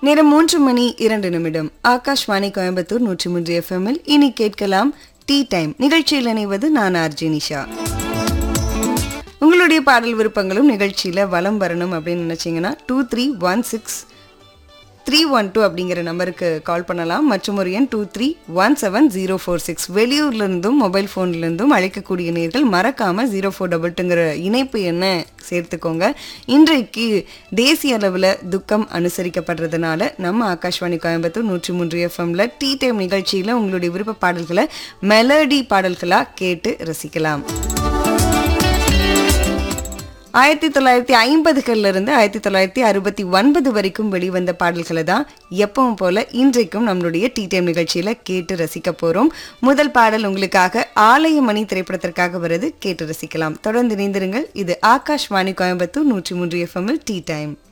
நேரம் மூன்று மணி இரண்டு நிமிடம் ஆகாஷ்வாணி கோயம்புத்தூர் நூற்றி மூன்று எஃப்எம்மில் இனி கேட்கலாம் டீ டைம் நிகழ்ச்சியில் இணைவது நான் ஆர்ஜி நிஷா உங்களுடைய பாடல் விருப்பங்களும் நிகழ்ச்சியில் வலம் வரணும் அப்படின்னு நினச்சிங்கன்னா two three one six three one two அப்படிங்கிற நம்பருக்கு கால் பண்ணலாம் மற்றும் ஒரு எண் two three one seven zero four six வெளியூர்லேருந்தும் மொபைல் ஃபோன்லேருந்தும் அழைக்கக்கூடிய நேர்கள் மறக்காமல் ஜீரோ ஃபோர் டபுள் டூங்கிற இணைப்பு என்ன சேர்த்துக்கோங்க இன்றைக்கு தேசிய அளவில் துக்கம் அனுசரிக்கப்படுறதுனால நம்ம ஆகாஷ்வாணி கோயம்புத்தூர் நூற்றி மூன்று எஃப்எம்ல டீ டைம் நிகழ்ச்சியில் உங்களுடைய விருப்ப பாடல்களை மெலடி பாடல்களாக கேட்டு ரசிக்கலாம் ஆயிரத்தி தொள்ளாயிரத்தி ஐம்பதுகள்ல இருந்து ஆயிரத்தி தொள்ளாயிரத்தி அறுபத்தி ஒன்பது வரைக்கும் வெளிவந்த பாடல்களை தான் எப்பவும் போல இன்றைக்கும் நம்மளுடைய டீ டைம் நிகழ்ச்சியில கேட்டு ரசிக்க போறோம் முதல் பாடல் உங்களுக்காக ஆலயமணி திரைப்படத்திற்காக வருது கேட்டு ரசிக்கலாம் தொடர்ந்து இணைந்திருங்கள் இது ஆகாஷ்வாணி கோயம்புத்தூர் நூற்றி மூன்று எஃப்எம்மில் டீ டைம்